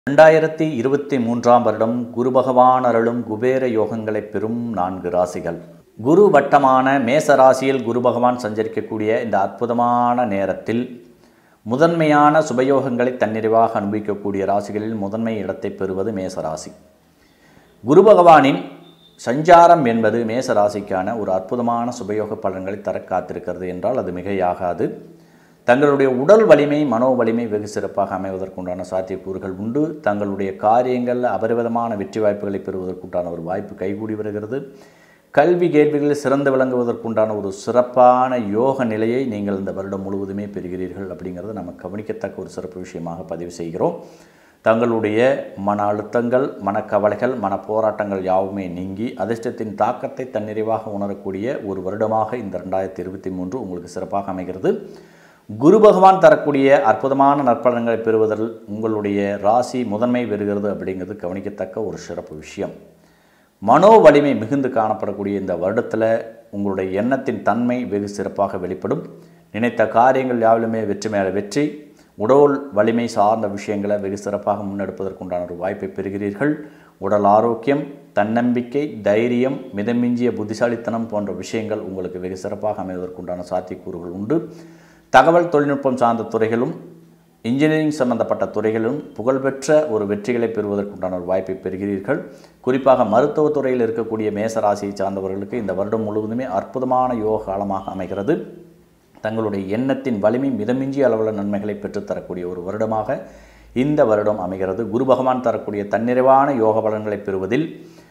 ரெண்டாயிரத்தி இருபத்தி மூன்றாம் வருடம் குரு பகவான் அருளும் குபேர யோகங்களை பெறும் நான்கு ராசிகள் குரு வட்டமான மேச ராசியில் குரு பகவான் சஞ்சரிக்கக்கூடிய இந்த அற்புதமான நேரத்தில் முதன்மையான சுபயோகங்களை தன்னிறைவாக அனுபவிக்கக்கூடிய ராசிகளில் முதன்மை இடத்தை பெறுவது மேச ராசி குரு பகவானின் சஞ்சாரம் என்பது மேச ராசிக்கான ஒரு அற்புதமான சுபயோக பலன்களை தர காத்திருக்கிறது என்றால் அது மிகையாகாது தங்களுடைய உடல் வலிமை மனோ வலிமை வெகு சிறப்பாக அமைவதற்குண்டான சாத்தியக்கூறுகள் உண்டு தங்களுடைய காரியங்கள் அபரிவிதமான வெற்றி வாய்ப்புகளை பெறுவதற்குண்டான ஒரு வாய்ப்பு கைகூடி வருகிறது கல்வி கேள்விகளில் சிறந்து விளங்குவதற்குண்டான ஒரு சிறப்பான யோக நிலையை நீங்கள் இந்த வருடம் முழுவதுமே பெறுகிறீர்கள் அப்படிங்கிறது நம்ம கவனிக்கத்தக்க ஒரு சிறப்பு விஷயமாக பதிவு செய்கிறோம் தங்களுடைய மன அழுத்தங்கள் மனக்கவலைகள் மன போராட்டங்கள் யாவுமே நீங்கி அதிர்ஷ்டத்தின் தாக்கத்தை தன்னிறைவாக உணரக்கூடிய ஒரு வருடமாக இந்த ரெண்டாயிரத்தி இருபத்தி மூன்று உங்களுக்கு சிறப்பாக அமைகிறது குரு பகவான் தரக்கூடிய அற்புதமான நற்பலன்களை பெறுவதில் உங்களுடைய ராசி முதன்மை பெறுகிறது அப்படிங்கிறது கவனிக்கத்தக்க ஒரு சிறப்பு விஷயம் மனோ வலிமை மிகுந்து காணப்படக்கூடிய இந்த வருடத்தில் உங்களுடைய எண்ணத்தின் தன்மை வெகு சிறப்பாக வெளிப்படும் நினைத்த காரியங்கள் யாவிலுமே வெற்றி மேலே வெற்றி உடல் வலிமை சார்ந்த விஷயங்களை வெகு சிறப்பாக முன்னெடுப்பதற்குண்டான ஒரு வாய்ப்பை பெறுகிறீர்கள் உடல் ஆரோக்கியம் தன்னம்பிக்கை தைரியம் மிதமிஞ்சிய புத்திசாலித்தனம் போன்ற விஷயங்கள் உங்களுக்கு வெகு சிறப்பாக அமைவதற்குண்டான சாத்தியக்கூறுகள் உண்டு தகவல் தொழில்நுட்பம் சார்ந்த துறைகளும் இன்ஜினியரிங் சம்பந்தப்பட்ட துறைகளும் புகழ்பெற்ற ஒரு வெற்றிகளை பெறுவதற்குண்டான ஒரு வாய்ப்பை பெறுகிறீர்கள் குறிப்பாக மருத்துவத் துறையில் இருக்கக்கூடிய மேசராசியை சார்ந்தவர்களுக்கு இந்த வருடம் முழுவதுமே அற்புதமான யோக காலமாக அமைகிறது தங்களுடைய எண்ணத்தின் வலிமை மிதமிஞ்சிய அளவில் நன்மைகளை பெற்றுத்தரக்கூடிய ஒரு வருடமாக இந்த வருடம் அமைகிறது குரு பகவான் தரக்கூடிய தன்னிறைவான யோக பலன்களை பெறுவதில்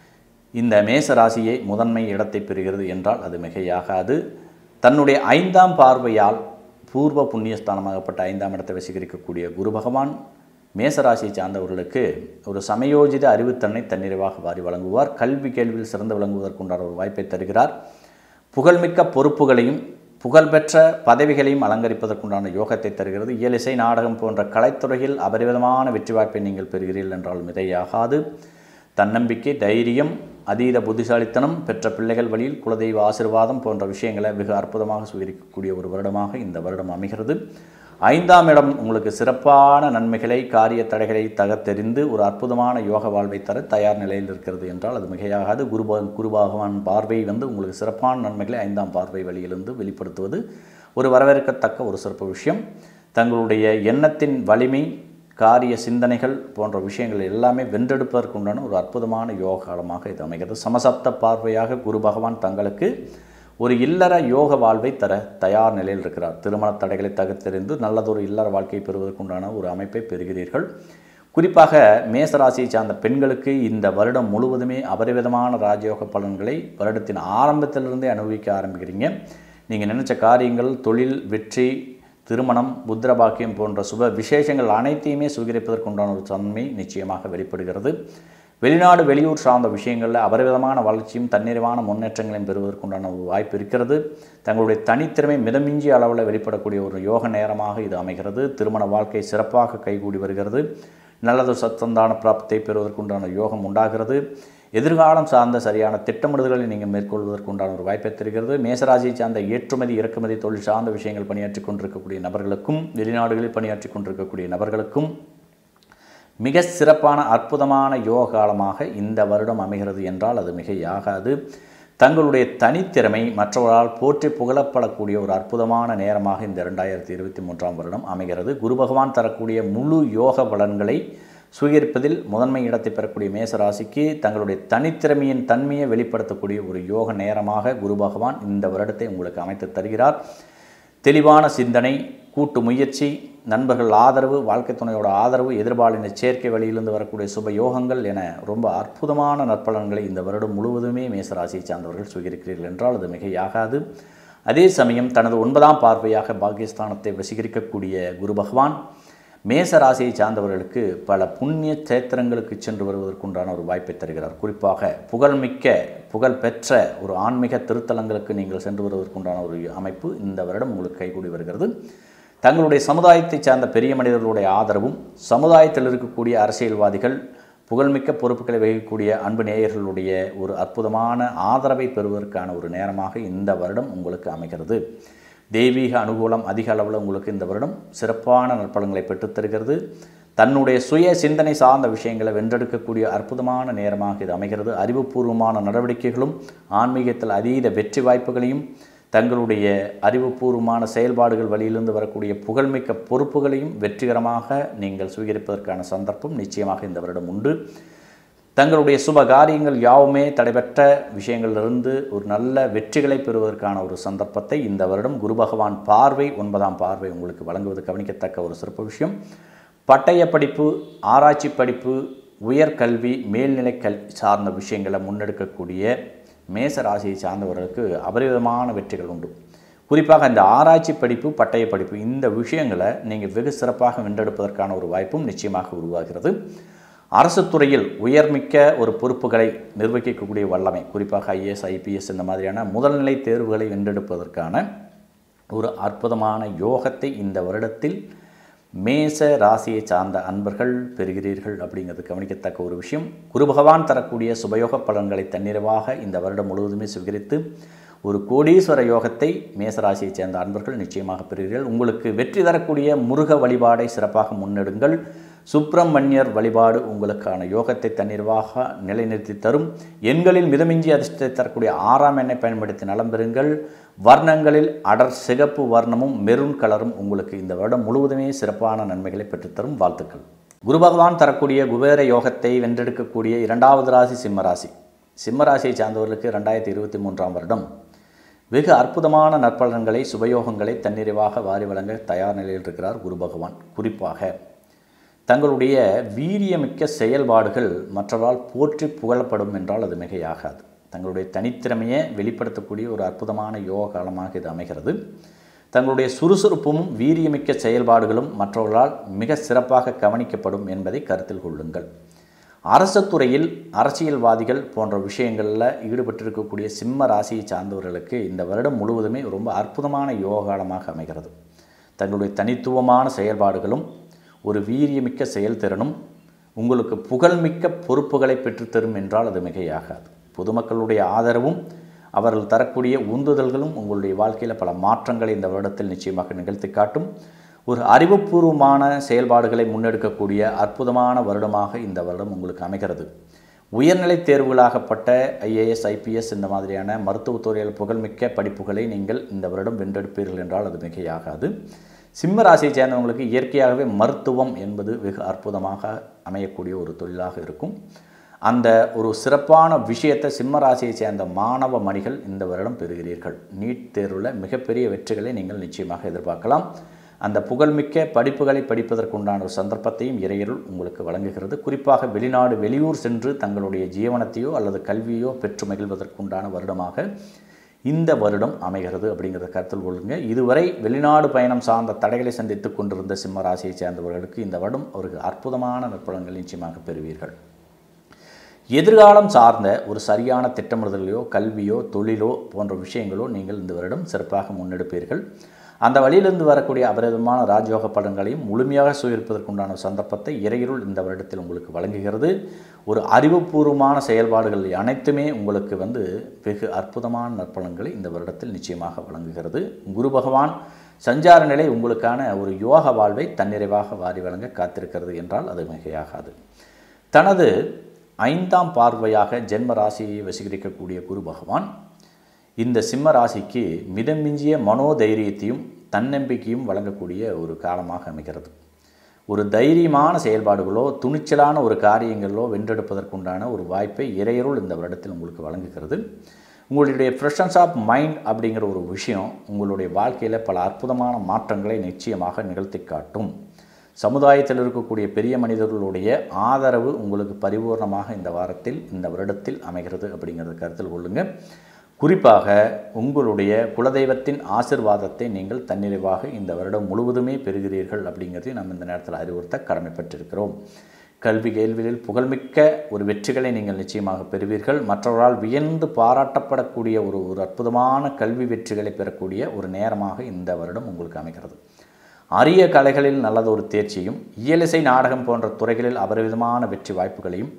இந்த மேச ராசியை முதன்மை இடத்தை பெறுகிறது என்றால் அது மிகையாகாது தன்னுடைய ஐந்தாம் பார்வையால் பூர்வ புண்ணியஸ்தானமாகப்பட்ட ஐந்தாம் இடத்தை வசீகரிக்கக்கூடிய குரு பகவான் மேசராசியை சார்ந்தவர்களுக்கு ஒரு சமயோஜித அறிவுத்தன்னை தன்னிறைவாக வாரி வழங்குவார் கல்வி கேள்வியில் சிறந்து விளங்குவதற்குண்டான ஒரு வாய்ப்பை தருகிறார் புகழ்மிக்க பொறுப்புகளையும் புகழ்பெற்ற பதவிகளையும் அலங்கரிப்பதற்குண்டான யோகத்தை தருகிறது இயலிசை நாடகம் போன்ற கலைத்துறையில் அபரிவிதமான வெற்றி வாய்ப்பை நீங்கள் பெறுகிறீர்கள் என்றால் மிதையாகாது தன்னம்பிக்கை தைரியம் அதீத புத்திசாலித்தனம் பெற்ற பிள்ளைகள் வழியில் குலதெய்வ ஆசிர்வாதம் போன்ற விஷயங்களை மிக அற்புதமாக சுவீகரிக்கக்கூடிய ஒரு வருடமாக இந்த வருடம் அமைகிறது ஐந்தாம் இடம் உங்களுக்கு சிறப்பான நன்மைகளை காரிய தடைகளை தகர்த்தெறிந்து ஒரு அற்புதமான யோக வாழ்வை தர தயார் நிலையில் இருக்கிறது என்றால் அது மிகையாகாது குரு குரு பகவான் பார்வை வந்து உங்களுக்கு சிறப்பான நன்மைகளை ஐந்தாம் பார்வை வழியிலிருந்து வெளிப்படுத்துவது ஒரு வரவேற்கத்தக்க ஒரு சிறப்பு விஷயம் தங்களுடைய எண்ணத்தின் வலிமை காரிய சிந்தனைகள் போன்ற விஷயங்கள் எல்லாமே வென்றெடுப்பதற்குண்டான ஒரு அற்புதமான யோக காலமாக இது அமைகிறது சமசப்த பார்வையாக குரு பகவான் தங்களுக்கு ஒரு இல்லற யோக வாழ்வை தர தயார் நிலையில் இருக்கிறார் திருமண தடைகளை தகர்த்தெறிந்து நல்லதொரு இல்லற வாழ்க்கை பெறுவதற்குண்டான ஒரு அமைப்பை பெறுகிறீர்கள் குறிப்பாக மேசராசியை சார்ந்த பெண்களுக்கு இந்த வருடம் முழுவதுமே அபரிவிதமான ராஜயோக பலன்களை வருடத்தின் ஆரம்பத்திலிருந்தே அனுபவிக்க ஆரம்பிக்கிறீங்க நீங்கள் நினச்ச காரியங்கள் தொழில் வெற்றி திருமணம் புத்திர பாக்கியம் போன்ற சுப விசேஷங்கள் அனைத்தையுமே சுகரிப்பதற்குண்டான ஒரு தன்மை நிச்சயமாக வெளிப்படுகிறது வெளிநாடு வெளியூர் சார்ந்த விஷயங்களில் அபரிவிதமான வளர்ச்சியும் தன்னிறைவான முன்னேற்றங்களையும் பெறுவதற்குண்டான ஒரு வாய்ப்பு இருக்கிறது தங்களுடைய தனித்திறமை மிதமிஞ்சிய அளவில் வெளிப்படக்கூடிய ஒரு யோக நேரமாக இது அமைகிறது திருமண வாழ்க்கை சிறப்பாக கைகூடி வருகிறது நல்லது சத்தந்தான பிராப்தத்தை பெறுவதற்குண்டான யோகம் உண்டாகிறது எதிர்காலம் சார்ந்த சரியான திட்டமிடுதல்களை நீங்கள் மேற்கொள்வதற்குண்டான ஒரு வாய்ப்பை தருகிறது மேசராசியை சார்ந்த ஏற்றுமதி இறக்குமதி தொழில் சார்ந்த விஷயங்கள் பணியாற்றி கொண்டிருக்கக்கூடிய நபர்களுக்கும் வெளிநாடுகளில் பணியாற்றி கொண்டிருக்கக்கூடிய நபர்களுக்கும் மிக சிறப்பான அற்புதமான யோக காலமாக இந்த வருடம் அமைகிறது என்றால் அது மிகையாகாது தங்களுடைய தனித்திறமை மற்றவர்களால் போற்றி புகழப்படக்கூடிய ஒரு அற்புதமான நேரமாக இந்த ரெண்டாயிரத்தி இருபத்தி மூன்றாம் வருடம் அமைகிறது குரு பகவான் தரக்கூடிய முழு யோக பலன்களை சுவீகரிப்பதில் முதன்மை இடத்தை பெறக்கூடிய மேசராசிக்கு தங்களுடைய தனித்திறமையின் தன்மையை வெளிப்படுத்தக்கூடிய ஒரு யோக நேரமாக குரு பகவான் இந்த வருடத்தை உங்களுக்கு அமைத்து தருகிறார் தெளிவான சிந்தனை கூட்டு முயற்சி நண்பர்கள் ஆதரவு வாழ்க்கை துணையோட ஆதரவு எதிர்பாலின சேர்க்கை வழியிலிருந்து வரக்கூடிய சுப யோகங்கள் என ரொம்ப அற்புதமான நற்பலன்களை இந்த வருடம் முழுவதுமே மேசராசியை சார்ந்தவர்கள் சுவீகரிக்கிறீர்கள் என்றால் அது மிகையாகாது அதே சமயம் தனது ஒன்பதாம் பார்வையாக பாகிஸ்தானத்தை வசீகரிக்கக்கூடிய குரு பகவான் மேச ராசியை சார்ந்தவர்களுக்கு பல புண்ணிய சேத்திரங்களுக்கு சென்று வருவதற்குண்டான ஒரு வாய்ப்பை தருகிறார் குறிப்பாக புகழ்மிக்க புகழ் பெற்ற ஒரு ஆன்மீக திருத்தலங்களுக்கு நீங்கள் சென்று வருவதற்குண்டான ஒரு அமைப்பு இந்த வருடம் உங்களுக்கு கைகூடி வருகிறது தங்களுடைய சமுதாயத்தை சார்ந்த பெரிய மனிதர்களுடைய ஆதரவும் சமுதாயத்தில் இருக்கக்கூடிய அரசியல்வாதிகள் புகழ்மிக்க பொறுப்புகளை வகிக்கக்கூடிய அன்பு நேயர்களுடைய ஒரு அற்புதமான ஆதரவை பெறுவதற்கான ஒரு நேரமாக இந்த வருடம் உங்களுக்கு அமைகிறது தெய்வீக அனுகூலம் அதிக அளவில் உங்களுக்கு இந்த வருடம் சிறப்பான நற்பலன்களை பெற்றுத்தருகிறது தன்னுடைய சுய சிந்தனை சார்ந்த விஷயங்களை வென்றெடுக்கக்கூடிய அற்புதமான நேரமாக இது அமைகிறது அறிவுபூர்வமான நடவடிக்கைகளும் ஆன்மீகத்தில் அதீத வெற்றி வாய்ப்புகளையும் தங்களுடைய அறிவுபூர்வமான செயல்பாடுகள் வழியிலிருந்து வரக்கூடிய புகழ்மிக்க பொறுப்புகளையும் வெற்றிகரமாக நீங்கள் சுவீகரிப்பதற்கான சந்தர்ப்பம் நிச்சயமாக இந்த வருடம் உண்டு தங்களுடைய சுப காரியங்கள் யாவுமே தடைபெற்ற விஷயங்களிலிருந்து ஒரு நல்ல வெற்றிகளை பெறுவதற்கான ஒரு சந்தர்ப்பத்தை இந்த வருடம் குரு பகவான் பார்வை ஒன்பதாம் பார்வை உங்களுக்கு வழங்குவது கவனிக்கத்தக்க ஒரு சிறப்பு விஷயம் பட்டய படிப்பு ஆராய்ச்சி படிப்பு உயர்கல்வி மேல்நிலை கல்வி சார்ந்த விஷயங்களை முன்னெடுக்கக்கூடிய மேச ராசியை சார்ந்தவர்களுக்கு அபரிவிதமான வெற்றிகள் உண்டு குறிப்பாக இந்த ஆராய்ச்சி படிப்பு பட்டய படிப்பு இந்த விஷயங்களை நீங்கள் வெகு சிறப்பாக வென்றெடுப்பதற்கான ஒரு வாய்ப்பும் நிச்சயமாக உருவாகிறது அரசு துறையில் உயர்மிக்க ஒரு பொறுப்புகளை நிர்வகிக்கக்கூடிய வல்லமை குறிப்பாக ஐஏஎஸ் ஐபிஎஸ் இந்த மாதிரியான முதல்நிலை தேர்வுகளை வென்றெடுப்பதற்கான ஒரு அற்புதமான யோகத்தை இந்த வருடத்தில் மேச ராசியை சார்ந்த அன்பர்கள் பெறுகிறீர்கள் அப்படிங்கிறது கவனிக்கத்தக்க ஒரு விஷயம் குரு பகவான் தரக்கூடிய சுபயோக பலன்களை தன்னிறைவாக இந்த வருடம் முழுவதுமே சுவீகரித்து ஒரு கோடீஸ்வர யோகத்தை மேசராசியைச் சேர்ந்த அன்பர்கள் நிச்சயமாக பெறுகிறீர்கள் உங்களுக்கு வெற்றி தரக்கூடிய முருக வழிபாடை சிறப்பாக முன்னெடுங்கள் சுப்பிரமணியர் வழிபாடு உங்களுக்கான யோகத்தை தன்னிர்வாக நிலைநிறுத்தி தரும் எண்களில் மிதமிஞ்சி அதிர்ஷ்டத்தை தரக்கூடிய ஆறாம் எண்ணை பயன்படுத்தி நலம் பெறுங்கள் வர்ணங்களில் அடர் சிகப்பு வர்ணமும் மெரூன் கலரும் உங்களுக்கு இந்த வருடம் முழுவதுமே சிறப்பான நன்மைகளை பெற்றுத்தரும் வாழ்த்துக்கள் குரு பகவான் தரக்கூடிய குபேர யோகத்தை வென்றெடுக்கக்கூடிய இரண்டாவது ராசி சிம்மராசி சிம்மராசியை சார்ந்தவர்களுக்கு ரெண்டாயிரத்தி இருபத்தி மூன்றாம் வருடம் வெகு அற்புதமான நற்பலன்களை சுபயோகங்களை தன்னிறைவாக வாரி வழங்க தயார் நிலையில் இருக்கிறார் குரு பகவான் குறிப்பாக தங்களுடைய வீரியமிக்க செயல்பாடுகள் மற்றவரால் போற்றி புகழப்படும் என்றால் அது மிகையாகாது தங்களுடைய தனித்திறமையை வெளிப்படுத்தக்கூடிய ஒரு அற்புதமான யோக காலமாக இது அமைகிறது தங்களுடைய சுறுசுறுப்பும் வீரியமிக்க செயல்பாடுகளும் மற்றவர்களால் மிக சிறப்பாக கவனிக்கப்படும் என்பதை கருத்தில் கொள்ளுங்கள் அரசு துறையில் அரசியல்வாதிகள் போன்ற விஷயங்களில் ஈடுபட்டிருக்கக்கூடிய சிம்ம ராசியை சார்ந்தவர்களுக்கு இந்த வருடம் முழுவதுமே ரொம்ப அற்புதமான யோக காலமாக அமைகிறது தங்களுடைய தனித்துவமான செயல்பாடுகளும் ஒரு வீரியமிக்க செயல்திறனும் உங்களுக்கு புகழ்மிக்க பொறுப்புகளை பெற்றுத்தரும் என்றால் அது மிகையாகாது பொதுமக்களுடைய ஆதரவும் அவர்கள் தரக்கூடிய உந்துதல்களும் உங்களுடைய வாழ்க்கையில் பல மாற்றங்களை இந்த வருடத்தில் நிச்சயமாக நிகழ்த்தி காட்டும் ஒரு அறிவுபூர்வமான செயல்பாடுகளை முன்னெடுக்கக்கூடிய அற்புதமான வருடமாக இந்த வருடம் உங்களுக்கு அமைகிறது உயர்நிலை தேர்வுகளாகப்பட்ட ஐஏஎஸ் ஐபிஎஸ் இந்த மாதிரியான மருத்துவத்துறையில் புகழ்மிக்க படிப்புகளை நீங்கள் இந்த வருடம் வென்றெடுப்பீர்கள் என்றால் அது மிகையாகாது சிம்ம ராசியை சேர்ந்தவங்களுக்கு இயற்கையாகவே மருத்துவம் என்பது வெகு அற்புதமாக அமையக்கூடிய ஒரு தொழிலாக இருக்கும் அந்த ஒரு சிறப்பான விஷயத்தை சிம்ம ராசியை சேர்ந்த மாணவ மணிகள் இந்த வருடம் பெறுகிறீர்கள் நீட் தேர்வில் மிகப்பெரிய வெற்றிகளை நீங்கள் நிச்சயமாக எதிர்பார்க்கலாம் அந்த புகழ்மிக்க படிப்புகளை படிப்பதற்குண்டான ஒரு சந்தர்ப்பத்தையும் இறையருள் உங்களுக்கு வழங்குகிறது குறிப்பாக வெளிநாடு வெளியூர் சென்று தங்களுடைய ஜீவனத்தையோ அல்லது கல்வியோ பெற்று மகிழ்வதற்குண்டான வருடமாக இந்த வருடம் அமைகிறது அப்படிங்கிறத கருத்தில் கொள்ளுங்க இதுவரை வெளிநாடு பயணம் சார்ந்த தடைகளை சந்தித்து கொண்டிருந்த சிம்ம ராசியை சேர்ந்தவர்களுக்கு இந்த வருடம் ஒரு அற்புதமான நற்பலன்கள் நிச்சயமாக பெறுவீர்கள் எதிர்காலம் சார்ந்த ஒரு சரியான திட்டமிடுதலையோ கல்வியோ தொழிலோ போன்ற விஷயங்களோ நீங்கள் இந்த வருடம் சிறப்பாக முன்னெடுப்பீர்கள் அந்த வழியிலிருந்து வரக்கூடிய அபரிதமான ராஜயோக பலன்களையும் முழுமையாக சுயரிப்பதற்குண்டான சந்தர்ப்பத்தை இறையிருள் இந்த வருடத்தில் உங்களுக்கு வழங்குகிறது ஒரு அறிவுபூர்வமான செயல்பாடுகள் அனைத்துமே உங்களுக்கு வந்து வெகு அற்புதமான நற்பலன்களை இந்த வருடத்தில் நிச்சயமாக வழங்குகிறது குரு பகவான் சஞ்சார நிலை உங்களுக்கான ஒரு யோக வாழ்வை தன்னிறைவாக வாரி வழங்க காத்திருக்கிறது என்றால் அது மிகையாகாது தனது ஐந்தாம் பார்வையாக ஜென்ம ராசியை வசீகரிக்கக்கூடிய குரு பகவான் இந்த சிம்ம ராசிக்கு மிதமிஞ்சிய மனோதைரியத்தையும் தன்னம்பிக்கையும் வழங்கக்கூடிய ஒரு காலமாக அமைகிறது ஒரு தைரியமான செயல்பாடுகளோ துணிச்சலான ஒரு காரியங்களோ வென்றெடுப்பதற்குண்டான ஒரு வாய்ப்பை இறையருள் இந்த வருடத்தில் உங்களுக்கு வழங்குகிறது உங்களுடைய ஃப்ரெஷன்ஸ் ஆஃப் மைண்ட் அப்படிங்கிற ஒரு விஷயம் உங்களுடைய வாழ்க்கையில் பல அற்புதமான மாற்றங்களை நிச்சயமாக நிகழ்த்தி காட்டும் சமுதாயத்தில் இருக்கக்கூடிய பெரிய மனிதர்களுடைய ஆதரவு உங்களுக்கு பரிபூர்ணமாக இந்த வாரத்தில் இந்த வருடத்தில் அமைகிறது அப்படிங்கிறத கருத்தில் கொள்ளுங்கள் குறிப்பாக உங்களுடைய குலதெய்வத்தின் ஆசிர்வாதத்தை நீங்கள் தன்னிறைவாக இந்த வருடம் முழுவதுமே பெறுகிறீர்கள் அப்படிங்கிறதை நம்ம இந்த நேரத்தில் அறிவுறுத்த கடமைப்பட்டிருக்கிறோம் கல்வி கேள்விகளில் புகழ்மிக்க ஒரு வெற்றிகளை நீங்கள் நிச்சயமாக பெறுவீர்கள் மற்றவர்களால் வியந்து பாராட்டப்படக்கூடிய ஒரு ஒரு அற்புதமான கல்வி வெற்றிகளை பெறக்கூடிய ஒரு நேரமாக இந்த வருடம் உங்களுக்கு அமைகிறது அரிய கலைகளில் நல்லதொரு தேர்ச்சியும் இயலிசை நாடகம் போன்ற துறைகளில் அபரிவிதமான வெற்றி வாய்ப்புகளையும்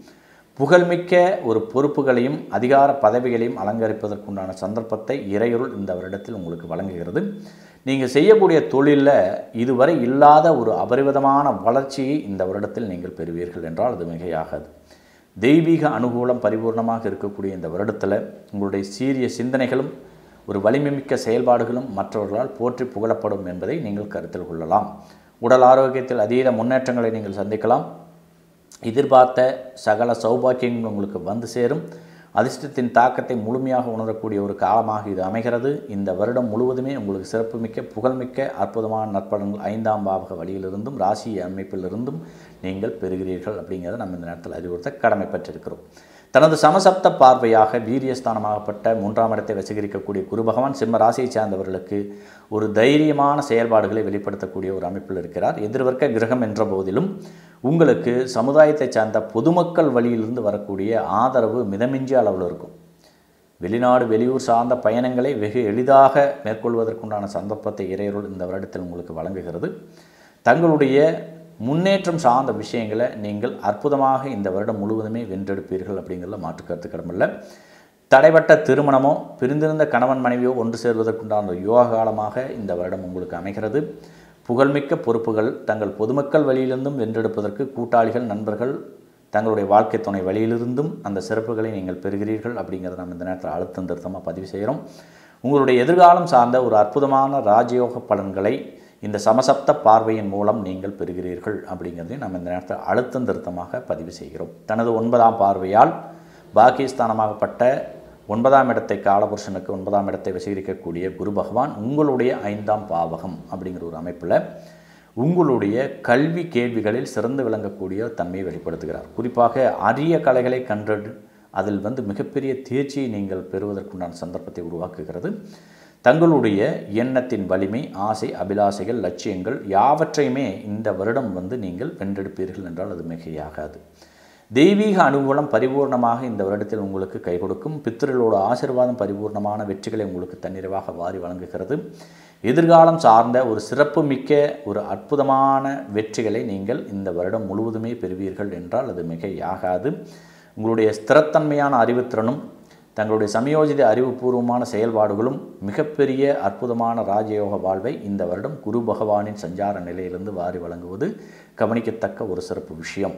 புகழ்மிக்க ஒரு பொறுப்புகளையும் அதிகார பதவிகளையும் அலங்கரிப்பதற்குண்டான சந்தர்ப்பத்தை இறையொருள் இந்த வருடத்தில் உங்களுக்கு வழங்குகிறது நீங்கள் செய்யக்கூடிய தொழிலில் இதுவரை இல்லாத ஒரு அபரிவிதமான வளர்ச்சியை இந்த வருடத்தில் நீங்கள் பெறுவீர்கள் என்றால் அது மிகையாகாது தெய்வீக அனுகூலம் பரிபூர்ணமாக இருக்கக்கூடிய இந்த வருடத்தில் உங்களுடைய சீரிய சிந்தனைகளும் ஒரு வலிமைமிக்க செயல்பாடுகளும் மற்றவர்களால் போற்றி புகழப்படும் என்பதை நீங்கள் கருத்தில் கொள்ளலாம் உடல் ஆரோக்கியத்தில் அதீத முன்னேற்றங்களை நீங்கள் சந்திக்கலாம் எதிர்பார்த்த சகல சௌபாக்கியங்கள் உங்களுக்கு வந்து சேரும் அதிர்ஷ்டத்தின் தாக்கத்தை முழுமையாக உணரக்கூடிய ஒரு காலமாக இது அமைகிறது இந்த வருடம் முழுவதுமே உங்களுக்கு சிறப்புமிக்க புகழ்மிக்க அற்புதமான நற்பலன்கள் ஐந்தாம் பாவக வழியிலிருந்தும் ராசி அமைப்பிலிருந்தும் நீங்கள் பெறுகிறீர்கள் அப்படிங்கிறத நம்ம இந்த நேரத்தில் அறிவுறுத்த கடமைப்பட்டிருக்கிறோம் தனது சமசப்த பார்வையாக வீரியஸ்தானமாகப்பட்ட மூன்றாம் இடத்தை வசீகரிக்கக்கூடிய குரு பகவான் சிம்ம ராசியை சார்ந்தவர்களுக்கு ஒரு தைரியமான செயல்பாடுகளை வெளிப்படுத்தக்கூடிய ஒரு அமைப்பில் இருக்கிறார் எதிர்வர்க்க கிரகம் என்ற போதிலும் உங்களுக்கு சமுதாயத்தை சார்ந்த பொதுமக்கள் வழியிலிருந்து வரக்கூடிய ஆதரவு மிதமிஞ்சிய அளவில் இருக்கும் வெளிநாடு வெளியூர் சார்ந்த பயணங்களை வெகு எளிதாக மேற்கொள்வதற்குண்டான சந்தர்ப்பத்தை இறையருள் இந்த வருடத்தில் உங்களுக்கு வழங்குகிறது தங்களுடைய முன்னேற்றம் சார்ந்த விஷயங்களை நீங்கள் அற்புதமாக இந்த வருடம் முழுவதுமே வென்றெடுப்பீர்கள் அப்படிங்கிறதுல மாற்று கருத்து கடமில்லை தடைப்பட்ட திருமணமோ பிரிந்திருந்த கணவன் மனைவியோ ஒன்று சேர்வதற்குண்டான யோக காலமாக இந்த வருடம் உங்களுக்கு அமைகிறது புகழ்மிக்க பொறுப்புகள் தங்கள் பொதுமக்கள் வழியிலிருந்தும் வென்றெடுப்பதற்கு கூட்டாளிகள் நண்பர்கள் தங்களுடைய வாழ்க்கை துணை வழியிலிருந்தும் அந்த சிறப்புகளை நீங்கள் பெறுகிறீர்கள் அப்படிங்கிறத நம்ம இந்த நேரத்தில் அழுத்தம் திருத்தமாக பதிவு செய்கிறோம் உங்களுடைய எதிர்காலம் சார்ந்த ஒரு அற்புதமான ராஜயோக பலன்களை இந்த சமசப்த பார்வையின் மூலம் நீங்கள் பெறுகிறீர்கள் அப்படிங்கிறதையும் நம்ம இந்த நேரத்தில் அழுத்தம் திருத்தமாக பதிவு செய்கிறோம் தனது ஒன்பதாம் பார்வையால் பாகிஸ்தானமாகப்பட்ட ஒன்பதாம் இடத்தை காலபுருஷனுக்கு ஒன்பதாம் இடத்தை வசீகரிக்கக்கூடிய குரு பகவான் உங்களுடைய ஐந்தாம் பாவகம் அப்படிங்கிற ஒரு அமைப்பில் உங்களுடைய கல்வி கேள்விகளில் சிறந்து விளங்கக்கூடிய தன்மையை வெளிப்படுத்துகிறார் குறிப்பாக அரிய கலைகளை கண்டு அதில் வந்து மிகப்பெரிய தேர்ச்சியை நீங்கள் பெறுவதற்குண்டான சந்தர்ப்பத்தை உருவாக்குகிறது தங்களுடைய எண்ணத்தின் வலிமை ஆசை அபிலாசைகள் லட்சியங்கள் யாவற்றையுமே இந்த வருடம் வந்து நீங்கள் வென்றெடுப்பீர்கள் என்றால் அது மிகையாகாது தெய்வீக அனுகூலம் பரிபூர்ணமாக இந்த வருடத்தில் உங்களுக்கு கை கொடுக்கும் பித்திரலோட ஆசிர்வாதம் பரிபூர்ணமான வெற்றிகளை உங்களுக்கு தன்னிறைவாக வாரி வழங்குகிறது எதிர்காலம் சார்ந்த ஒரு சிறப்பு மிக்க ஒரு அற்புதமான வெற்றிகளை நீங்கள் இந்த வருடம் முழுவதுமே பெறுவீர்கள் என்றால் அது மிகையாகாது உங்களுடைய ஸ்திரத்தன்மையான அறிவுத்திறனும் தங்களுடைய சமயோஜித அறிவுபூர்வமான செயல்பாடுகளும் மிகப்பெரிய அற்புதமான ராஜயோக வாழ்வை இந்த வருடம் குரு பகவானின் சஞ்சார நிலையிலிருந்து வாரி வழங்குவது கவனிக்கத்தக்க ஒரு சிறப்பு விஷயம்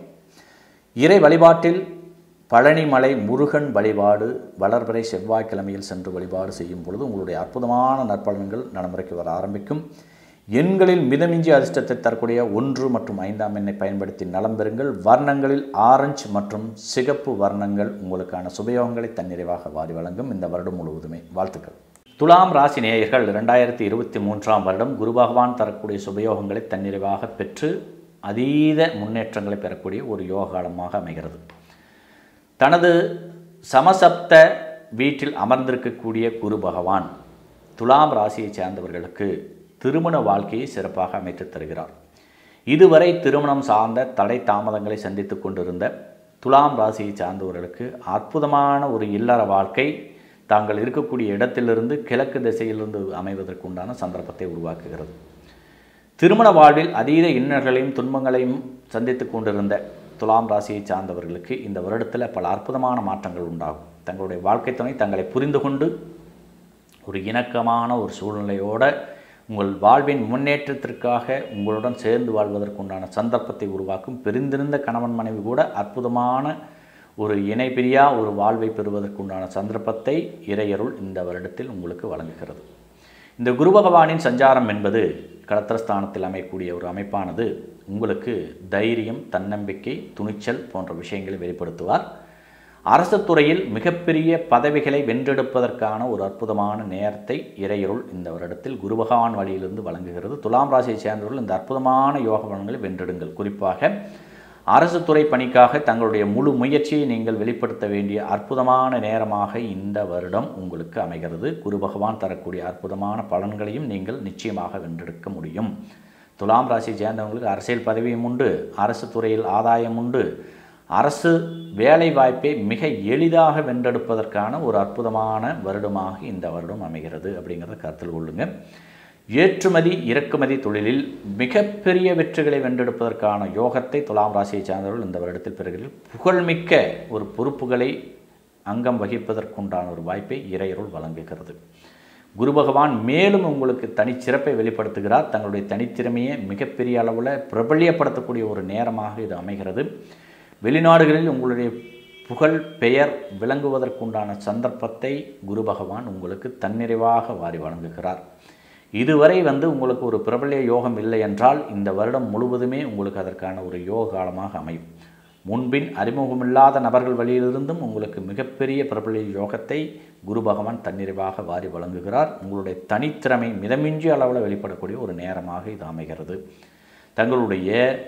இறை வழிபாட்டில் பழனிமலை முருகன் வழிபாடு வளர்பிறை செவ்வாய்க்கிழமையில் சென்று வழிபாடு செய்யும் பொழுது உங்களுடைய அற்புதமான நற்பலன்கள் நடைமுறைக்கு வர ஆரம்பிக்கும் எண்களில் மிதமிஞ்சி அதிர்ஷ்டத்தை தரக்கூடிய ஒன்று மற்றும் ஐந்தாம் எண்ணை பயன்படுத்தி நலம் பெறுங்கள் வர்ணங்களில் ஆரஞ்சு மற்றும் சிகப்பு வர்ணங்கள் உங்களுக்கான சுபயோகங்களை தன்னிறைவாக வாரி வழங்கும் இந்த வருடம் முழுவதுமே வாழ்த்துக்கள் துலாம் ராசி நேயர்கள் இரண்டாயிரத்தி இருபத்தி மூன்றாம் வருடம் குரு பகவான் தரக்கூடிய சுபயோகங்களை தன்னிறைவாக பெற்று அதீத முன்னேற்றங்களை பெறக்கூடிய ஒரு யோக காலமாக அமைகிறது தனது சமசப்த வீட்டில் அமர்ந்திருக்கக்கூடிய குரு பகவான் துலாம் ராசியைச் சேர்ந்தவர்களுக்கு திருமண வாழ்க்கையை சிறப்பாக அமைத்து தருகிறார் இதுவரை திருமணம் சார்ந்த தடை தாமதங்களை சந்தித்து கொண்டிருந்த துலாம் ராசியை சார்ந்தவர்களுக்கு அற்புதமான ஒரு இல்லற வாழ்க்கை தாங்கள் இருக்கக்கூடிய இடத்திலிருந்து கிழக்கு திசையிலிருந்து அமைவதற்குண்டான சந்தர்ப்பத்தை உருவாக்குகிறது திருமண வாழ்வில் அதீத இன்னல்களையும் துன்பங்களையும் சந்தித்து கொண்டிருந்த துலாம் ராசியை சார்ந்தவர்களுக்கு இந்த வருடத்தில் பல அற்புதமான மாற்றங்கள் உண்டாகும் தங்களுடைய வாழ்க்கை துணை தங்களை புரிந்து கொண்டு ஒரு இணக்கமான ஒரு சூழ்நிலையோடு உங்கள் வாழ்வின் முன்னேற்றத்திற்காக உங்களுடன் சேர்ந்து வாழ்வதற்குண்டான சந்தர்ப்பத்தை உருவாக்கும் பிரிந்திருந்த கணவன் மனைவி கூட அற்புதமான ஒரு இணைபிரியா ஒரு வாழ்வை பெறுவதற்குண்டான சந்தர்ப்பத்தை இறையருள் இந்த வருடத்தில் உங்களுக்கு வழங்குகிறது இந்த குரு பகவானின் சஞ்சாரம் என்பது கடத்திரஸ்தானத்தில் அமையக்கூடிய ஒரு அமைப்பானது உங்களுக்கு தைரியம் தன்னம்பிக்கை துணிச்சல் போன்ற விஷயங்களை வெளிப்படுத்துவார் அரசு துறையில் மிகப்பெரிய பதவிகளை வென்றெடுப்பதற்கான ஒரு அற்புதமான நேரத்தை இறையருள் இந்த வருடத்தில் குரு பகவான் வழியிலிருந்து வழங்குகிறது துலாம் ராசியை சேர்ந்தவர்கள் இந்த அற்புதமான யோக பலன்களை வென்றெடுங்கள் குறிப்பாக அரசு துறை பணிக்காக தங்களுடைய முழு முயற்சியை நீங்கள் வெளிப்படுத்த வேண்டிய அற்புதமான நேரமாக இந்த வருடம் உங்களுக்கு அமைகிறது குரு பகவான் தரக்கூடிய அற்புதமான பலன்களையும் நீங்கள் நிச்சயமாக வென்றெடுக்க முடியும் துலாம் ராசி சேர்ந்தவங்களுக்கு அரசியல் பதவியும் உண்டு அரசு துறையில் ஆதாயம் உண்டு அரசு வேலை வாய்ப்பை மிக எளிதாக வென்றெடுப்பதற்கான ஒரு அற்புதமான வருடமாக இந்த வருடம் அமைகிறது அப்படிங்கிறத கருத்தில் கொள்ளுங்கள் ஏற்றுமதி இறக்குமதி தொழிலில் மிகப்பெரிய வெற்றிகளை வென்றெடுப்பதற்கான யோகத்தை துலாம் ராசியை சார்ந்தவர்கள் இந்த வருடத்தில் பெறுகிறீர்கள் புகழ்மிக்க ஒரு பொறுப்புகளை அங்கம் வகிப்பதற்குண்டான ஒரு வாய்ப்பை இறையருள் வழங்குகிறது குரு பகவான் மேலும் உங்களுக்கு தனிச்சிறப்பை வெளிப்படுத்துகிறார் தங்களுடைய தனித்திறமையை மிகப்பெரிய அளவில் பிரபல்யப்படுத்தக்கூடிய ஒரு நேரமாக இது அமைகிறது வெளிநாடுகளில் உங்களுடைய புகழ் பெயர் விளங்குவதற்குண்டான சந்தர்ப்பத்தை குரு பகவான் உங்களுக்கு தன்னிறைவாக வாரி வழங்குகிறார் இதுவரை வந்து உங்களுக்கு ஒரு பிரபல்ய யோகம் இல்லை என்றால் இந்த வருடம் முழுவதுமே உங்களுக்கு அதற்கான ஒரு யோக காலமாக அமையும் முன்பின் அறிமுகமில்லாத நபர்கள் வழியிலிருந்தும் உங்களுக்கு மிகப்பெரிய பிரபல்ய யோகத்தை குரு பகவான் தன்னிறைவாக வாரி வழங்குகிறார் உங்களுடைய தனித்திறமை மிதமிஞ்சி அளவில் வெளிப்படக்கூடிய ஒரு நேரமாக இது அமைகிறது தங்களுடைய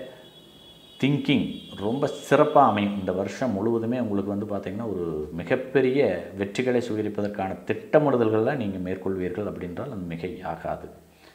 திங்கிங் ரொம்ப சிறப்பாக அமையும் இந்த வருஷம் முழுவதுமே உங்களுக்கு வந்து பார்த்திங்கன்னா ஒரு மிகப்பெரிய வெற்றிகளை சுகரிப்பதற்கான திட்டமிடுதல்களில் நீங்கள் மேற்கொள்வீர்கள் அப்படின்றால் அது மிகையாகாது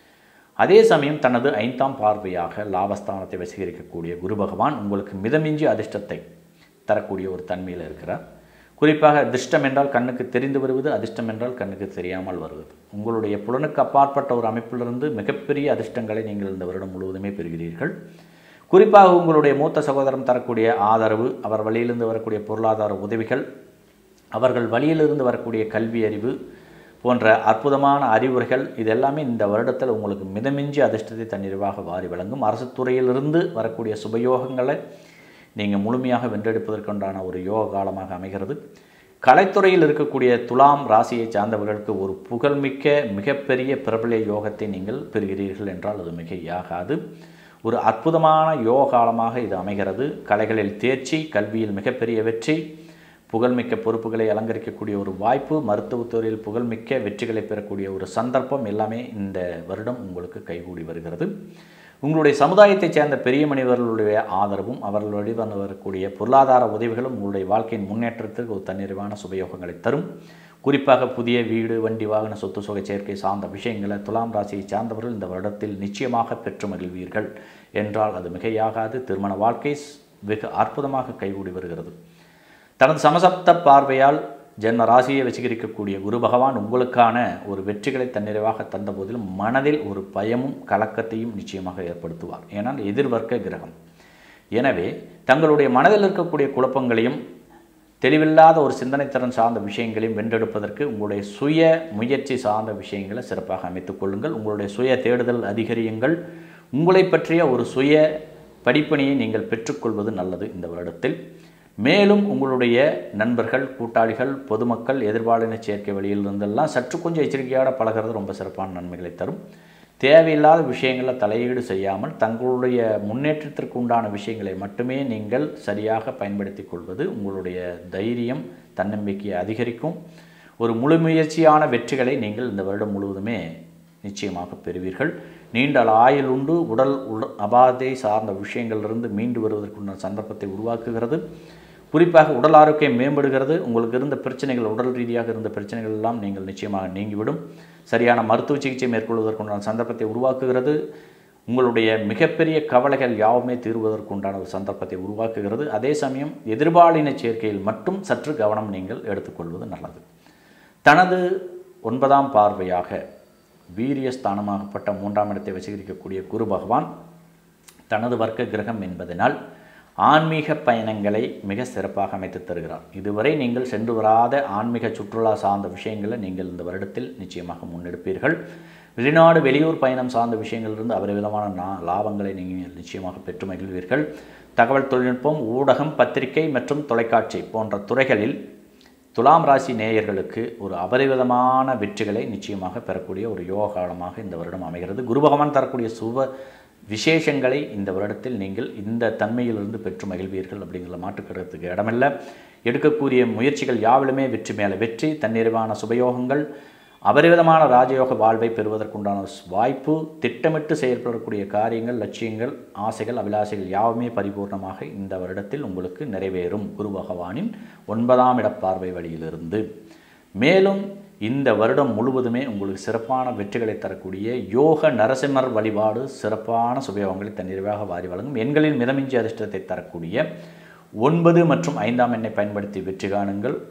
அதே சமயம் தனது ஐந்தாம் பார்வையாக லாபஸ்தானத்தை வசீகரிக்கக்கூடிய குரு பகவான் உங்களுக்கு மிதமிஞ்சி அதிர்ஷ்டத்தை தரக்கூடிய ஒரு தன்மையில் இருக்கிறார் குறிப்பாக அதிர்ஷ்டம் என்றால் கண்ணுக்கு தெரிந்து வருவது அதிர்ஷ்டம் என்றால் கண்ணுக்கு தெரியாமல் வருவது உங்களுடைய புலனுக்கு அப்பாற்பட்ட ஒரு அமைப்பிலிருந்து மிகப்பெரிய அதிர்ஷ்டங்களை நீங்கள் இந்த வருடம் முழுவதுமே பெறுகிறீர்கள் குறிப்பாக உங்களுடைய மூத்த சகோதரன் தரக்கூடிய ஆதரவு அவர் வழியிலிருந்து வரக்கூடிய பொருளாதார உதவிகள் அவர்கள் வழியிலிருந்து வரக்கூடிய கல்வி அறிவு போன்ற அற்புதமான அறிவுரைகள் இது எல்லாமே இந்த வருடத்தில் உங்களுக்கு மிதமிஞ்சி அதிர்ஷ்டத்தை தன்னிறைவாக வாரி வழங்கும் அரசு துறையிலிருந்து வரக்கூடிய சுபயோகங்களை நீங்கள் முழுமையாக வென்றெடுப்பதற்குண்டான ஒரு யோக காலமாக அமைகிறது கலைத்துறையில் இருக்கக்கூடிய துலாம் ராசியை சார்ந்தவர்களுக்கு ஒரு புகழ்மிக்க மிகப்பெரிய பிரபல யோகத்தை நீங்கள் பெறுகிறீர்கள் என்றால் அது மிகையாகாது ஒரு அற்புதமான யோக காலமாக இது அமைகிறது கலைகளில் தேர்ச்சி கல்வியில் மிகப்பெரிய வெற்றி புகழ்மிக்க பொறுப்புகளை அலங்கரிக்கக்கூடிய ஒரு வாய்ப்பு மருத்துவத்துறையில் புகழ்மிக்க வெற்றிகளை பெறக்கூடிய ஒரு சந்தர்ப்பம் எல்லாமே இந்த வருடம் உங்களுக்கு கைகூடி வருகிறது உங்களுடைய சமுதாயத்தைச் சேர்ந்த பெரிய மனிதர்களுடைய ஆதரவும் அவர்கள் வழிவந்து வரக்கூடிய பொருளாதார உதவிகளும் உங்களுடைய வாழ்க்கையின் முன்னேற்றத்திற்கு ஒரு தன்னிறைவான சுபயோகங்களை தரும் குறிப்பாக புதிய வீடு வண்டி வாகன சொத்து சுகை சேர்க்கை சார்ந்த விஷயங்களை துலாம் ராசியை சார்ந்தவர்கள் இந்த வருடத்தில் நிச்சயமாக பெற்று மகிழ்வீர்கள் என்றால் அது மிகையாகாது திருமண வாழ்க்கை வெகு அற்புதமாக கைகூடி வருகிறது தனது சமசப்த பார்வையால் ஜென்ம ராசியை வசீகரிக்கக்கூடிய குரு பகவான் உங்களுக்கான ஒரு வெற்றிகளை தன்னிறைவாக தந்த போதிலும் மனதில் ஒரு பயமும் கலக்கத்தையும் நிச்சயமாக ஏற்படுத்துவார் ஏனால் எதிர்வர்க்க கிரகம் எனவே தங்களுடைய மனதில் இருக்கக்கூடிய குழப்பங்களையும் தெளிவில்லாத ஒரு சிந்தனைத்திறன் சார்ந்த விஷயங்களையும் வென்றெடுப்பதற்கு உங்களுடைய சுய முயற்சி சார்ந்த விஷயங்களை சிறப்பாக அமைத்துக் கொள்ளுங்கள் உங்களுடைய சுய தேடுதல் அதிகரியுங்கள் உங்களை பற்றிய ஒரு சுய படிப்பணியை நீங்கள் பெற்றுக்கொள்வது நல்லது இந்த வருடத்தில் மேலும் உங்களுடைய நண்பர்கள் கூட்டாளிகள் பொதுமக்கள் எதிர்பாலின சேர்க்கை வழியில் இருந்தெல்லாம் சற்று கொஞ்சம் எச்சரிக்கையாக பழகிறது ரொம்ப சிறப்பான நன்மைகளை தரும் தேவையில்லாத விஷயங்களை தலையீடு செய்யாமல் தங்களுடைய முன்னேற்றத்திற்கு உண்டான விஷயங்களை மட்டுமே நீங்கள் சரியாக பயன்படுத்தி கொள்வது உங்களுடைய தைரியம் தன்னம்பிக்கையை அதிகரிக்கும் ஒரு முழு முயற்சியான வெற்றிகளை நீங்கள் இந்த வருடம் முழுவதுமே நிச்சயமாக பெறுவீர்கள் நீண்ட ஆயுள் உண்டு உடல் உட அபாதை சார்ந்த விஷயங்களிலிருந்து மீண்டு வருவதற்குண்டான சந்தர்ப்பத்தை உருவாக்குகிறது குறிப்பாக உடல் ஆரோக்கியம் மேம்படுகிறது உங்களுக்கு இருந்த பிரச்சனைகள் உடல் ரீதியாக இருந்த பிரச்சனைகள் எல்லாம் நீங்கள் நிச்சயமாக நீங்கிவிடும் சரியான மருத்துவ சிகிச்சை மேற்கொள்வதற்குண்டான சந்தர்ப்பத்தை உருவாக்குகிறது உங்களுடைய மிகப்பெரிய கவலைகள் யாவுமே தீர்வதற்குண்டான ஒரு சந்தர்ப்பத்தை உருவாக்குகிறது அதே சமயம் எதிர்பாலின சேர்க்கையில் மட்டும் சற்று கவனம் நீங்கள் எடுத்துக்கொள்வது நல்லது தனது ஒன்பதாம் பார்வையாக வீரியஸ்தானமாகப்பட்ட மூன்றாம் இடத்தை வசீகரிக்கக்கூடிய குரு பகவான் தனது வர்க்க கிரகம் என்பதனால் ஆன்மீக பயணங்களை மிக சிறப்பாக அமைத்து தருகிறார் இதுவரை நீங்கள் சென்று வராத ஆன்மீக சுற்றுலா சார்ந்த விஷயங்களை நீங்கள் இந்த வருடத்தில் நிச்சயமாக முன்னெடுப்பீர்கள் வெளிநாடு வெளியூர் பயணம் சார்ந்த விஷயங்களிலிருந்து அபரிவிதமான நா லாபங்களை நீங்கள் நிச்சயமாக பெற்று மகிழ்வீர்கள் தகவல் தொழில்நுட்பம் ஊடகம் பத்திரிகை மற்றும் தொலைக்காட்சி போன்ற துறைகளில் துலாம் ராசி நேயர்களுக்கு ஒரு அபரிவிதமான வெற்றிகளை நிச்சயமாக பெறக்கூடிய ஒரு யோக காலமாக இந்த வருடம் அமைகிறது குரு பகவான் தரக்கூடிய சுப விசேஷங்களை இந்த வருடத்தில் நீங்கள் இந்த தன்மையிலிருந்து பெற்று மகிழ்வீர்கள் அப்படிங்கிற மாற்றுக்கிறதுக்கு இடமில்லை எடுக்கக்கூடிய முயற்சிகள் யாவிலுமே வெற்றி மேலே வெற்றி தன்னிறைவான சுபயோகங்கள் அபரிவிதமான ராஜயோக வாழ்வை பெறுவதற்குண்டான வாய்ப்பு திட்டமிட்டு செயல்படக்கூடிய காரியங்கள் லட்சியங்கள் ஆசைகள் அபிலாசைகள் யாவுமே பரிபூர்ணமாக இந்த வருடத்தில் உங்களுக்கு நிறைவேறும் குரு பகவானின் ஒன்பதாம் இடப்பார்வை வழியிலிருந்து மேலும் இந்த வருடம் முழுவதுமே உங்களுக்கு சிறப்பான வெற்றிகளை தரக்கூடிய யோக நரசிம்மர் வழிபாடு சிறப்பான சுபயோகங்களை தன்னிறைவாக வாரி வழங்கும் எண்களில் மிதமிஞ்சி அதிர்ஷ்டத்தை தரக்கூடிய ஒன்பது மற்றும் ஐந்தாம் எண்ணை பயன்படுத்தி வெற்றி காணுங்கள்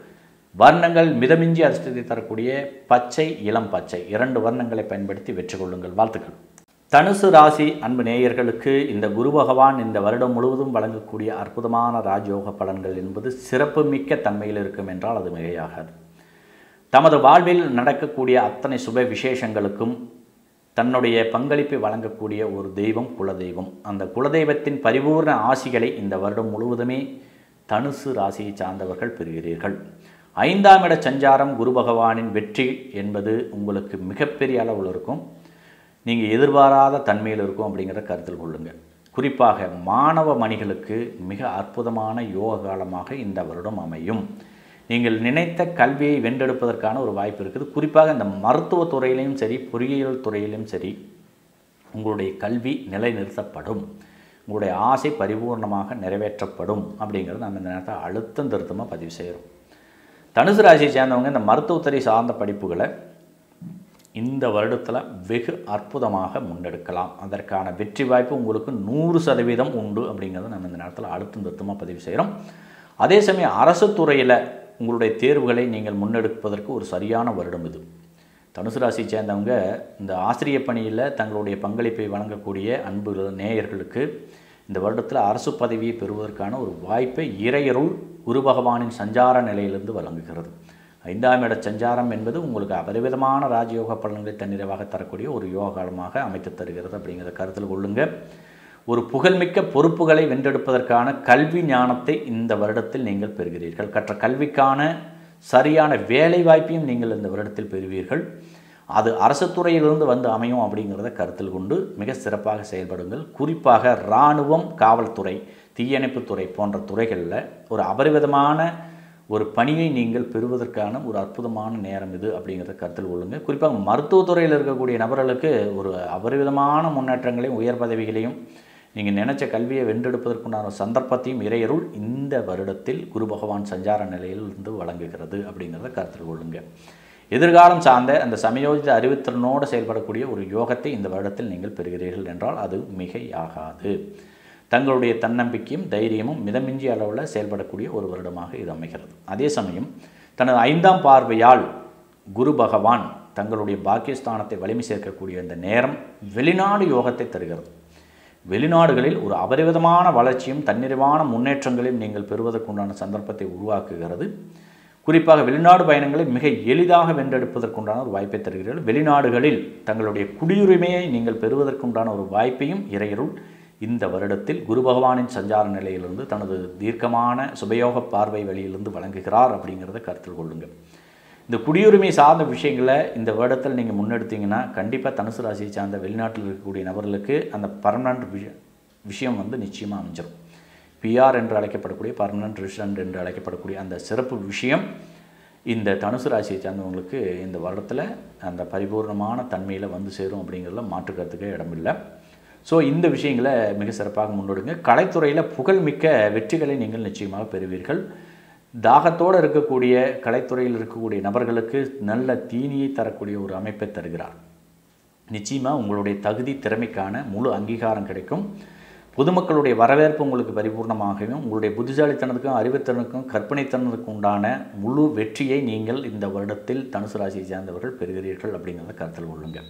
வர்ணங்கள் மிதமிஞ்சி அதிர்ஷ்டத்தை தரக்கூடிய பச்சை இளம் பச்சை இரண்டு வர்ணங்களை பயன்படுத்தி வெற்றி கொள்ளுங்கள் வாழ்த்துக்கள் தனுசு ராசி அன்பு நேயர்களுக்கு இந்த குரு பகவான் இந்த வருடம் முழுவதும் வழங்கக்கூடிய அற்புதமான ராஜயோக பலன்கள் என்பது சிறப்புமிக்க தன்மையில் இருக்கும் என்றால் அது மிகையாகாது தமது வாழ்வில் நடக்கக்கூடிய அத்தனை சுப விசேஷங்களுக்கும் தன்னுடைய பங்களிப்பை வழங்கக்கூடிய ஒரு தெய்வம் குலதெய்வம் அந்த குலதெய்வத்தின் பரிபூர்ண ஆசிகளை இந்த வருடம் முழுவதுமே தனுசு ராசியை சார்ந்தவர்கள் பெறுகிறீர்கள் ஐந்தாம் இட சஞ்சாரம் குரு பகவானின் வெற்றி என்பது உங்களுக்கு மிகப்பெரிய அளவில் இருக்கும் நீங்கள் எதிர்பாராத தன்மையில் இருக்கும் அப்படிங்கிறத கருத்தில் கொள்ளுங்கள் குறிப்பாக மாணவ மணிகளுக்கு மிக அற்புதமான யோக காலமாக இந்த வருடம் அமையும் நீங்கள் நினைத்த கல்வியை வென்றெடுப்பதற்கான ஒரு வாய்ப்பு இருக்குது குறிப்பாக இந்த மருத்துவத் துறையிலையும் சரி பொறியியல் துறையிலும் சரி உங்களுடைய கல்வி நிலைநிறுத்தப்படும் உங்களுடைய ஆசை பரிபூர்ணமாக நிறைவேற்றப்படும் அப்படிங்கிறது நம்ம இந்த நேரத்தை அழுத்தம் திருத்தமாக பதிவு செய்கிறோம் தனுசு ராசியை சேர்ந்தவங்க இந்த மருத்துவத்துறை சார்ந்த படிப்புகளை இந்த வருடத்தில் வெகு அற்புதமாக முன்னெடுக்கலாம் அதற்கான வெற்றி வாய்ப்பு உங்களுக்கு நூறு சதவீதம் உண்டு அப்படிங்கிறத நம்ம இந்த நேரத்தில் அழுத்தம் திருத்தமாக பதிவு செய்கிறோம் அதே சமயம் அரசு துறையில் உங்களுடைய தேர்வுகளை நீங்கள் முன்னெடுப்பதற்கு ஒரு சரியான வருடம் இது தனுசு ராசியை சேர்ந்தவங்க இந்த ஆசிரியர் பணியில் தங்களுடைய பங்களிப்பை வழங்கக்கூடிய அன்பு நேயர்களுக்கு இந்த வருடத்தில் அரசு பதவியை பெறுவதற்கான ஒரு வாய்ப்பை இறையருள் குரு பகவானின் சஞ்சார நிலையிலிருந்து வழங்குகிறது ஐந்தாம் இட சஞ்சாரம் என்பது உங்களுக்கு அபரிவிதமான ராஜயோக பலன்களை தன்னிறைவாக தரக்கூடிய ஒரு யோக காலமாக அமைத்து தருகிறது அப்படிங்கிறத கருத்தில் கொள்ளுங்கள் ஒரு புகழ்மிக்க பொறுப்புகளை வென்றெடுப்பதற்கான கல்வி ஞானத்தை இந்த வருடத்தில் நீங்கள் பெறுகிறீர்கள் கற்ற கல்விக்கான சரியான வேலை வாய்ப்பையும் நீங்கள் இந்த வருடத்தில் பெறுவீர்கள் அது அரசு துறையிலிருந்து வந்து அமையும் அப்படிங்கிறத கருத்தில் கொண்டு மிக சிறப்பாக செயல்படுங்கள் குறிப்பாக இராணுவம் காவல்துறை தீயணைப்புத்துறை போன்ற துறைகளில் ஒரு அபரிவிதமான ஒரு பணியை நீங்கள் பெறுவதற்கான ஒரு அற்புதமான நேரம் இது அப்படிங்கிறத கருத்தில் கொள்ளுங்கள் குறிப்பாக மருத்துவத்துறையில் இருக்கக்கூடிய நபர்களுக்கு ஒரு அபரிவிதமான முன்னேற்றங்களையும் உயர் பதவிகளையும் நீங்கள் நினைச்ச கல்வியை வென்றெடுப்பதற்குண்டான சந்தர்ப்பத்தையும் இறையருள் இந்த வருடத்தில் குரு பகவான் சஞ்சார நிலையில் இருந்து வழங்குகிறது அப்படிங்கிறத கருத்தில் கொள்ளுங்கள் எதிர்காலம் சார்ந்த அந்த சமயோஜித அறிவுத்திறனோடு செயல்படக்கூடிய ஒரு யோகத்தை இந்த வருடத்தில் நீங்கள் பெறுகிறீர்கள் என்றால் அது மிகையாகாது தங்களுடைய தன்னம்பிக்கையும் தைரியமும் மிதமிஞ்சி அளவில் செயல்படக்கூடிய ஒரு வருடமாக இது அமைகிறது அதே சமயம் தனது ஐந்தாம் பார்வையால் குரு பகவான் தங்களுடைய பாக்கியஸ்தானத்தை வலிமை சேர்க்கக்கூடிய இந்த நேரம் வெளிநாடு யோகத்தை தருகிறது வெளிநாடுகளில் ஒரு அபரிவிதமான வளர்ச்சியும் தன்னிறைவான முன்னேற்றங்களையும் நீங்கள் பெறுவதற்குண்டான சந்தர்ப்பத்தை உருவாக்குகிறது குறிப்பாக வெளிநாடு பயணங்களை மிக எளிதாக வென்றெடுப்பதற்குண்டான ஒரு வாய்ப்பை தருகிறீர்கள் வெளிநாடுகளில் தங்களுடைய குடியுரிமையை நீங்கள் பெறுவதற்குண்டான ஒரு வாய்ப்பையும் இறையருள் இந்த வருடத்தில் குரு பகவானின் சஞ்சார நிலையிலிருந்து தனது தீர்க்கமான சுபயோக பார்வை வழியிலிருந்து வழங்குகிறார் அப்படிங்கிறத கருத்தில் கொள்ளுங்கள் இந்த குடியுரிமை சார்ந்த விஷயங்களை இந்த வருடத்தில் நீங்கள் முன்னெடுத்தீங்கன்னா கண்டிப்பாக தனுசு ராசியை சார்ந்த வெளிநாட்டில் இருக்கக்கூடிய நபர்களுக்கு அந்த பர்மனண்ட் விஷயம் வந்து நிச்சயமாக அமைஞ்சிடும் பிஆர் என்று அழைக்கப்படக்கூடிய பர்மனன்ட் ரெசிடென்ட் என்று அழைக்கப்படக்கூடிய அந்த சிறப்பு விஷயம் இந்த தனுசு ராசியை சார்ந்தவங்களுக்கு இந்த வருடத்தில் அந்த பரிபூர்ணமான தன்மையில் வந்து சேரும் அப்படிங்கிறதுல மாற்று கருத்துக்கே இடமில்லை ஸோ இந்த விஷயங்களை மிக சிறப்பாக முன்னெடுங்க கலைத்துறையில் புகழ்மிக்க வெற்றிகளை நீங்கள் நிச்சயமாக பெறுவீர்கள் தாகத்தோடு இருக்கக்கூடிய கலைத்துறையில் இருக்கக்கூடிய நபர்களுக்கு நல்ல தீனியை தரக்கூடிய ஒரு அமைப்பை தருகிறார் நிச்சயமாக உங்களுடைய தகுதி திறமைக்கான முழு அங்கீகாரம் கிடைக்கும் பொதுமக்களுடைய வரவேற்பு உங்களுக்கு பரிபூர்ணமாகவும் உங்களுடைய புத்திசாலித்தனத்துக்கும் அறிவுத்திறனுக்கும் கற்பனைத்தனத்துக்கும் உண்டான முழு வெற்றியை நீங்கள் இந்த வருடத்தில் தனுசு ராசியை சேர்ந்தவர்கள் பெறுகிறீர்கள் அப்படிங்கிறத கருத்தில் கொள்ளுங்கள்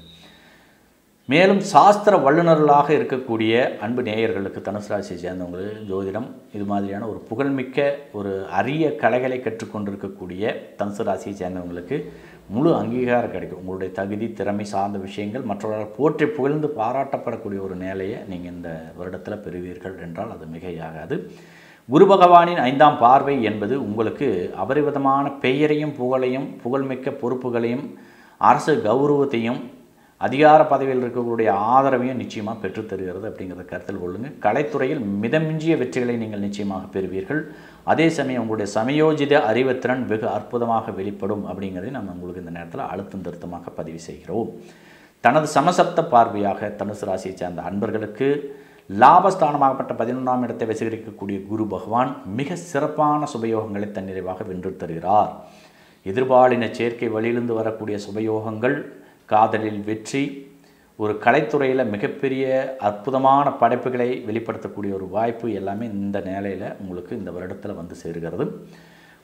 மேலும் சாஸ்திர வல்லுநர்களாக இருக்கக்கூடிய அன்பு நேயர்களுக்கு தனுசு ராசியை சேர்ந்தவங்களுக்கு ஜோதிடம் இது மாதிரியான ஒரு புகழ்மிக்க ஒரு அரிய கலைகளை கற்றுக்கொண்டிருக்கக்கூடிய தனுசு ராசியை சேர்ந்தவங்களுக்கு முழு அங்கீகாரம் கிடைக்கும் உங்களுடைய தகுதி திறமை சார்ந்த விஷயங்கள் மற்றவர்கள் போற்றி புகழ்ந்து பாராட்டப்படக்கூடிய ஒரு நிலையை நீங்கள் இந்த வருடத்தில் பெறுவீர்கள் என்றால் அது மிகையாகாது குரு பகவானின் ஐந்தாம் பார்வை என்பது உங்களுக்கு அபரிவிதமான பெயரையும் புகழையும் புகழ்மிக்க பொறுப்புகளையும் அரசு கௌரவத்தையும் அதிகார பதவியில் இருக்கக்கூடிய ஆதரவையும் நிச்சயமாக பெற்றுத் தருகிறது அப்படிங்கிறத கருத்தில் கொள்ளுங்கள் கலைத்துறையில் மிதமிஞ்சிய வெற்றிகளை நீங்கள் நிச்சயமாக பெறுவீர்கள் அதே சமயம் உங்களுடைய சமயோஜித அறிவுத்திறன் வெகு அற்புதமாக வெளிப்படும் அப்படிங்கிறதை நம்ம உங்களுக்கு இந்த நேரத்தில் அழுத்தம் திருத்தமாக பதிவு செய்கிறோம் தனது சமசப்த பார்வையாக தனுசு ராசியை சேர்ந்த அன்பர்களுக்கு லாபஸ்தானமாகப்பட்ட பதினொன்றாம் இடத்தை வசீகரிக்கக்கூடிய குரு பகவான் மிக சிறப்பான சுபயோகங்களை தன்னிறைவாக வென்று தருகிறார் எதிர்பாலின சேர்க்கை வழியிலிருந்து வரக்கூடிய சுபயோகங்கள் காதலில் வெற்றி ஒரு கலைத்துறையில் மிகப்பெரிய அற்புதமான படைப்புகளை வெளிப்படுத்தக்கூடிய ஒரு வாய்ப்பு எல்லாமே இந்த நிலையில் உங்களுக்கு இந்த வருடத்தில் வந்து சேருகிறது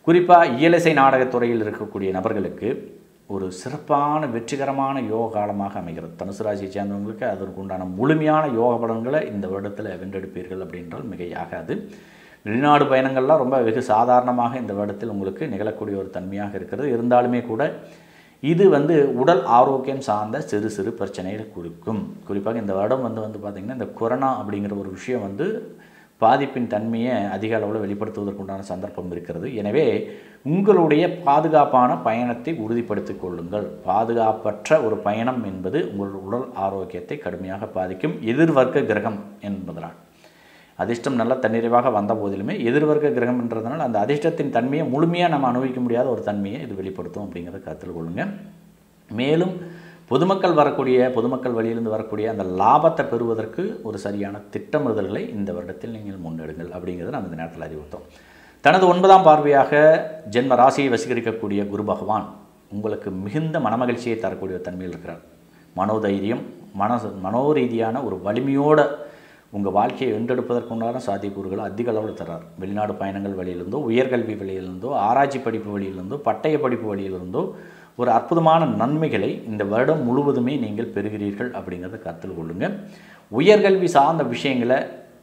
குறிப்பாக இயலிசை நாடகத்துறையில் இருக்கக்கூடிய நபர்களுக்கு ஒரு சிறப்பான வெற்றிகரமான யோக காலமாக அமைகிறது தனுசு ராசியை சேர்ந்தவங்களுக்கு அதற்கு உண்டான முழுமையான யோக பலன்களை இந்த வருடத்தில் வென்றெடுப்பீர்கள் அப்படின்றால் மிகையாகாது வெளிநாடு பயணங்கள்லாம் ரொம்ப வெகு சாதாரணமாக இந்த வருடத்தில் உங்களுக்கு நிகழக்கூடிய ஒரு தன்மையாக இருக்கிறது இருந்தாலுமே கூட இது வந்து உடல் ஆரோக்கியம் சார்ந்த சிறு சிறு பிரச்சனைகளை கொடுக்கும் குறிப்பாக இந்த வருடம் வந்து வந்து பார்த்திங்கன்னா இந்த கொரோனா அப்படிங்கிற ஒரு விஷயம் வந்து பாதிப்பின் தன்மையை அதிக அளவில் வெளிப்படுத்துவதற்குண்டான சந்தர்ப்பம் இருக்கிறது எனவே உங்களுடைய பாதுகாப்பான பயணத்தை உறுதிப்படுத்திக் கொள்ளுங்கள் பாதுகாப்பற்ற ஒரு பயணம் என்பது உங்கள் உடல் ஆரோக்கியத்தை கடுமையாக பாதிக்கும் எதிர்வர்க்க கிரகம் என்பதனால் அதிர்ஷ்டம் நல்லா தன்னிறைவாக வந்த போதிலுமே எதிர்வர்க்க கிரகம் என்றதுனால அந்த அதிர்ஷ்டத்தின் தன்மையை முழுமையாக நம்ம அனுபவிக்க முடியாத ஒரு தன்மையை இது வெளிப்படுத்தும் அப்படிங்கிறத கருத்தில் கொள்ளுங்கள் மேலும் பொதுமக்கள் வரக்கூடிய பொதுமக்கள் வழியிலிருந்து வரக்கூடிய அந்த லாபத்தை பெறுவதற்கு ஒரு சரியான திட்டமிடுதல்களை இந்த வருடத்தில் நீங்கள் முன்னெடுங்கள் அப்படிங்கிறத நம்ம இந்த நேரத்தில் அறிவுறுத்தோம் தனது ஒன்பதாம் பார்வையாக ஜென்ம ராசியை வசீகரிக்கக்கூடிய குரு பகவான் உங்களுக்கு மிகுந்த மனமகிழ்ச்சியை தரக்கூடிய ஒரு தன்மையில் இருக்கிறார் மனோதைரியம் மன மனோரீதியான ஒரு வலிமையோட உங்கள் வாழ்க்கையை வென்றெடுப்பதற்குண்டான சாத்தியக்கூறுகளை அதிக அளவில் தர்றார் வெளிநாடு பயணங்கள் வழியிலிருந்தோ உயர்கல்வி வழியிலிருந்தோ ஆராய்ச்சி படிப்பு வழியிலிருந்தோ பட்டய படிப்பு வழியிலிருந்தோ ஒரு அற்புதமான நன்மைகளை இந்த வருடம் முழுவதுமே நீங்கள் பெறுகிறீர்கள் அப்படிங்கிறத கருத்தில் கொள்ளுங்கள் உயர்கல்வி சார்ந்த விஷயங்களை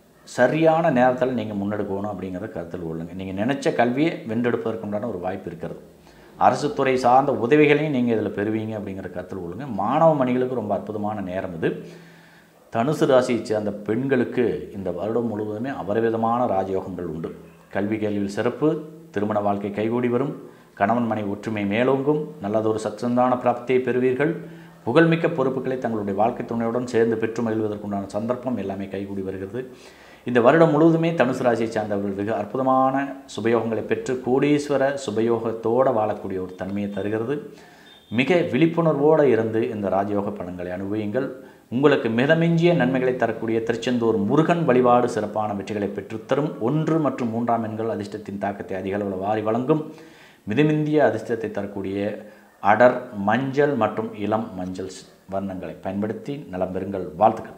சரியான நேரத்தில் நீங்கள் முன்னெடுக்கணும் அப்படிங்கிறத கருத்தில் கொள்ளுங்கள் நீங்கள் நினச்ச கல்வியை வென்றெடுப்பதற்குண்டான ஒரு வாய்ப்பு இருக்கிறது அரசு துறை சார்ந்த உதவிகளையும் நீங்கள் இதில் பெறுவீங்க அப்படிங்கிற கருத்தில் கொள்ளுங்கள் மாணவ மணிகளுக்கு ரொம்ப அற்புதமான நேரம் இது தனுசு ராசியை சேர்ந்த பெண்களுக்கு இந்த வருடம் முழுவதுமே அபரிவிதமான ராஜயோகங்கள் உண்டு கல்வி கேள்வியில் சிறப்பு திருமண வாழ்க்கை கைகூடி வரும் கணவன் மனை ஒற்றுமை மேலோங்கும் நல்லதொரு சச்சந்தான பிராப்தியை பெறுவீர்கள் புகழ்மிக்க பொறுப்புகளை தங்களுடைய வாழ்க்கை துணையுடன் சேர்ந்து பெற்று மகிழ்வதற்குண்டான சந்தர்ப்பம் எல்லாமே கைகூடி வருகிறது இந்த வருடம் முழுவதுமே தனுசு ராசியை சார்ந்தவர்கள் வெகு அற்புதமான சுபயோகங்களை பெற்று கோடீஸ்வர சுபயோகத்தோடு வாழக்கூடிய ஒரு தன்மையை தருகிறது மிக விழிப்புணர்வோடு இருந்து இந்த ராஜயோக பலன்களை அனுபவியுங்கள் உங்களுக்கு மிதமிஞ்சிய நன்மைகளை தரக்கூடிய திருச்செந்தூர் முருகன் வழிபாடு சிறப்பான வெற்றிகளை பெற்றுத்தரும் ஒன்று மற்றும் மூன்றாம் எண்கள் அதிர்ஷ்டத்தின் தாக்கத்தை அதிக அளவில் வாரி வழங்கும் மிதமிந்திய அதிர்ஷ்டத்தை தரக்கூடிய அடர் மஞ்சள் மற்றும் இளம் மஞ்சள் வர்ணங்களை பயன்படுத்தி நலம் பெறுங்கள் வாழ்த்துக்கள்